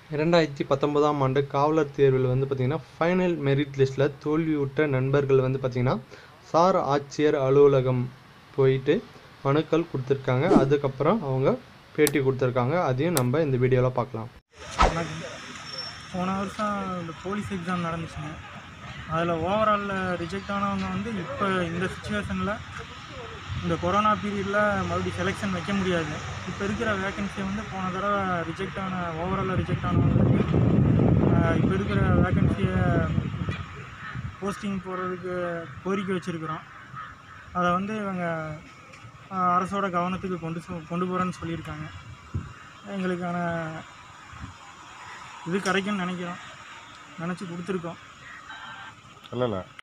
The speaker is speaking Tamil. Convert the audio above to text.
இரண்டாயிரத்தி பத்தொன்பதாம் ஆண்டு காவலர் தேர்வில் வந்து பார்த்திங்கன்னா ஃபைனல் மெரிட் லிஸ்ட்டில் தோல்வியுற்ற நண்பர்கள் வந்து பார்த்திங்கன்னா சார் ஆட்சியர் அலுவலகம் போயிட்டு மனுக்கள் கொடுத்துருக்காங்க அதுக்கப்புறம் அவங்க பேட்டி கொடுத்துருக்காங்க அதையும் நம்ம இந்த வீடியோவில் பார்க்கலாம் எனக்கு போன வருஷம் இந்த போலீஸ் எக்ஸாம் நடந்துச்சுங்க அதில் ஓவராலில் ரிஜெக்ட் ஆனவங்க வந்து இப்போ இந்த சுச்சுவேஷனில் இந்த கொரோனா பீரியடில் மறுபடியும் செலெக்ஷன் வைக்க முடியாது இப்போ இருக்கிற வேக்கன்சியை வந்து போன தடவை ரிஜெக்ட் ஆன ஓவராலில் ரிஜெக்ட் ஆனவங்களுக்கு ஆஹ், இப்போ இருக்கிற வேக்கன்சியை போஸ்டிங் போடுறதுக்கு கோரிக்கை வச்சுருக்குறோம் அதை வந்து இவங்க ஆஹ், அரசோட கவனத்துக்கு கொண்டு சொ- கொண்டு போகிறேன்னு சொல்லியிருக்காங்க எங்களுக்கான இது கிடைக்கும்னு நினைக்கிறோம் நினச்சி கொடுத்துருக்கோம் இல்லை இல்லை